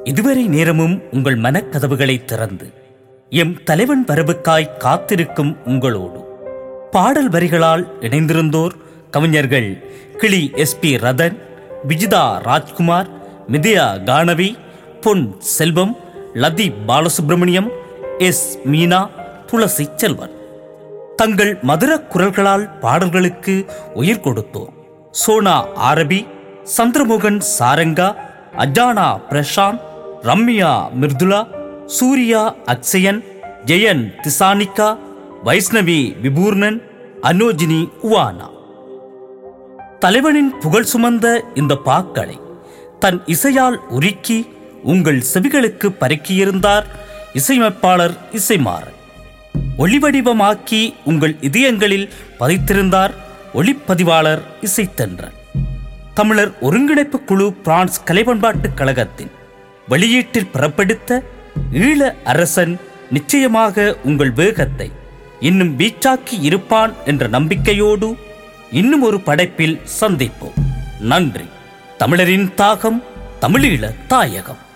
இதுவரை நேரமும் உங்கள் மனக்கதவுகளை திறந்து எம் தலைவன் வரவுக்காய் காத்திருக்கும் உங்களோடு பாடல் வரிகளால் இணைந்திருந்தோர் கவிஞர்கள் Kili S P Rathan Vijitha Rajkumar Mithiya Kanavi Pon Selvam Lathi Balasubramaniam S Meena Thulasi Selvan தங்கள் மதுர குரல்களால் பாடல்களுக்கு உயிர் கொடுத்தோர் சோனா ஆரபி சந்திரமோகன் சாரங்கா அஜானா பிரசாந்த் ரம்யா மிர்துலா சூர்யா அக்ஷயன் ஜெயன் திசானிகா வைஷ்ணவி விபூர்ணன் அனோஜினி உவானா தலைவனின் புகழ் சுமந்த இந்த பாக்களை தன் இசையால் உருக்கி உங்கள் செவிகளுக்கு பரக்கியிருந்தார் இசையமைப்பாளர் இசைமாறன் ஒளிவடிவமாக்கி உங்கள் இதயங்களில் பதித்திருந்தார் ஒளிப்பதிவாளர் இசைத்தன்றன் தமிழர் ஒருங்கிணைப்பு குழு பிரான்ஸ் கலைப்பண்பாட்டுக் கழகத்தின் வெளியீட்டில் புறப்படுத்த ஈழ அரசன் நிச்சயமாக உங்கள் வேகத்தை இன்னும் வீச்சாக்கி இருப்பான் என்ற நம்பிக்கையோடு இன்னும் ஒரு படைப்பில் சந்திப்போம் நன்றி தமிழரின் தாகம் தமிழீழ தாயகம்